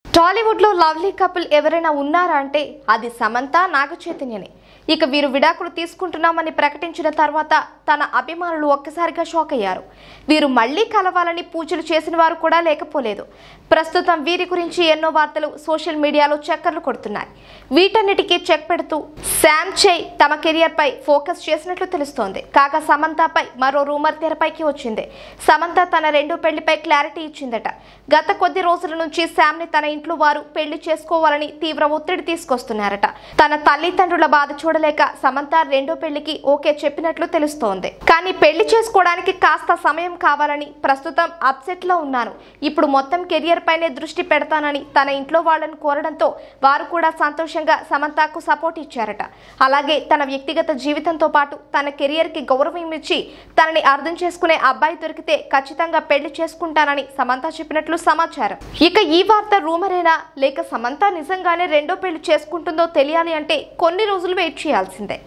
టాలీవుడ్ లో lovely couple ఎవరైనా ఉన్నారా అంటే అది సమంత నాగ చైతన్యనే ఇక వీరు విడాకులు తీసుకుంటున్నామని ప్రకటించిన తర్వాత తన అభిమానులు ఒక్కసారిగా షాక్ అయ్యారు వీరు మళ్ళీ కలవాలని పూజలు చేసిన వారు కూడా లేకపోలేదు ప్రస్తుతం వీరి గురించి ఎన్నో వార్తలు సోషల్ మీడియాలో చక్కర్లు కొడుతున్నాయి వీటన్నిటికీ చెక్ పెడుతూ శామ్ చై తమ కెరియర్ పై ఫోకస్ చేసినట్లు తెలుస్తోంది కాగా సమంతపై మరో రూమర్ తెరపైకి వచ్చింది సమంత తన రెండో పెళ్లిపై క్లారిటీ ఇచ్చిందట గత కొద్ది రోజుల నుంచి శామ్ ని తన ఇంట్లో వారు పెళ్లి చేసుకోవాలని తీవ్ర ఒత్తిడి తీసుకొస్తున్నారట తన తల్లిదండ్రుల బాధ చూడలేక సమంత రెండో పెళ్లికి ఓకే చెప్పినట్లు తెలుస్తోంది కానీ పెళ్లి చేసుకోవడానికి కాస్త సమయం కావాలని ప్రస్తుతం అప్సెట్ లో ఉన్నాను ఇప్పుడు మొత్తం కెరియర్ పైనే దృష్టి పెడతానని తన ఇంట్లో వాళ్ళని కోరడంతో వారు కూడా సంతోషంగా సమంతకు సపోర్ట్ ఇచ్చారట అలాగే తన వ్యక్తిగత జీవితంతో పాటు తన కెరియర్ కి గౌరవం ఇచ్చి తనని అర్థం చేసుకునే అబ్బాయి దొరికితే ఖచ్చితంగా పెళ్లి చేసుకుంటానని సమంత చెప్పినట్లు సమాచారం ఇక ఈ వార్త రూమరేనా లేక సమంత నిజంగానే రెండో పెళ్లి చేసుకుంటుందో తెలియాలి అంటే కొన్ని రోజులు వెయిట్ చేయాల్సిందే